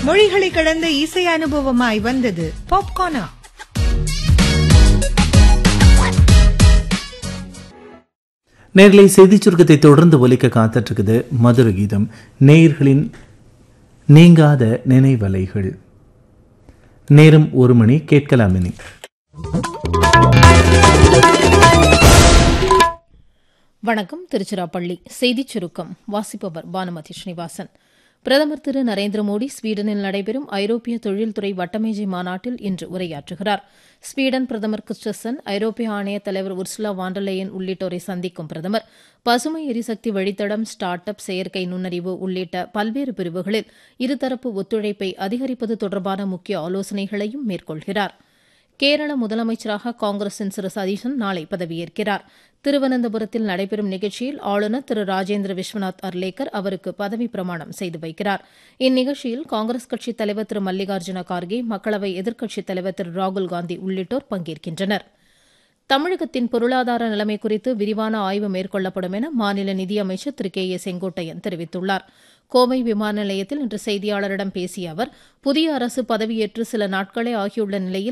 மொழிகளை கடந்த இசை அனுபவமாய் வந்தது பாப்கார்னா நேர்களை செய்திச் சுருக்கத்தை தொடர்ந்து ஒலிக்க காத்துட்டு மதுர கீதம் நேயர்களின் நீங்காத நினைவலைகள் நேரம் ஒரு மணி கேட்கலாம் இனி வணக்கம் திருச்சிராப்பள்ளி செய்திச் சுருக்கம் வாசிப்பவர் பானுமதி ஸ்ரீனிவாசன் பிரதமர் திரு நரேந்திர மோடி ஸ்வீடனில் நடைபெறும் ஐரோப்பிய தொழில்துறை வட்டமேஜை மாநாட்டில் இன்று உரையாற்றுகிறார் ஸ்வீடன் பிரதமர் கிறிஸ்டசன் ஐரோப்பிய ஆணைய தலைவர் உர்சுலா வாண்டலேயன் உள்ளிட்டோரை சந்திக்கும் பிரதமர் பசுமை எரிசக்தி வழித்தடம் ஸ்டார்ட் அப் செயற்கை நுண்ணறிவு உள்ளிட்ட பல்வேறு பிரிவுகளில் இருதரப்பு ஒத்துழைப்பை அதிகரிப்பது தொடர்பான முக்கிய ஆலோசனைகளையும் மேற்கொள்கிறார் கேரள முதலமைச்சராக காங்கிரசின் திரு சதீசன் நாளை பதவியேற்கிறார் திருவனந்தபுரத்தில் நடைபெறும் நிகழ்ச்சியில் ஆளுநர் திரு ராஜேந்திர விஸ்வநாத் அர்லேக்கர் அவருக்கு பதவி பிரமாணம் செய்து வைக்கிறார் இந்நிகழ்ச்சியில் காங்கிரஸ் கட்சித் தலைவர் திரு மல்லிகார்ஜுன கார்கே மக்களவை எதிர்க்கட்சித் தலைவர் திரு ராகுல் காந்தி உள்ளிட்டோர் பங்கேற்கின்றனர் தமிழகத்தின் பொருளாதார நிலைமை குறித்து விரிவான ஆய்வு மேற்கொள்ளப்படும் என மாநில நிதியமைச்சர் திரு கே ஏ செங்கோட்டையன் தெரிவித்துள்ளார் கோவை விமான நிலையத்தில் இன்று செய்தியாளரிடம் பேசிய அவர் புதிய அரசு பதவியேற்று சில நாட்களே ஆகியுள்ள நிலையில்